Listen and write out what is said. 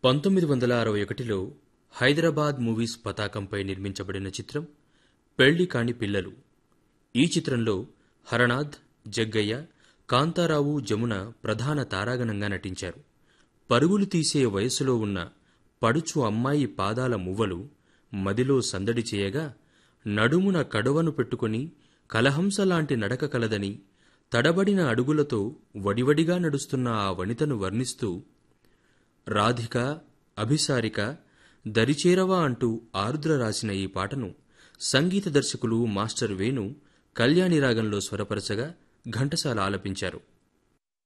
పంతొమ్మిది వందల అరవై ఒకటిలో హైదరాబాద్ మూవీస్ పతాకంపై నిర్మించబడిన చిత్రం పెళ్లి కాని పిల్లలు ఈ చిత్రంలో హరనాథ్ జగ్గయ్య కాంతారావు జమున ప్రధాన తారాగణంగా నటించారు పరుగులు తీసే వయసులో ఉన్న పడుచు అమ్మాయి పాదాల మువ్వలు మదిలో సందడి చేయగా నడుమున కడవను పెట్టుకుని కలహంస లాంటి నడక కలదని తడబడిన అడుగులతో వడివడిగా నడుస్తున్న ఆ వనితను వర్ణిస్తూ రాధిక అభిసారిక దరిచేరవా అంటూ ఆరుద్ర రాసిన ఈ పాటను సంగీత దర్శకులు మాస్టర్ వేణు కళ్యాణి రాగంలో స్వరపరచగా ఘంటసాల ఆలపించారు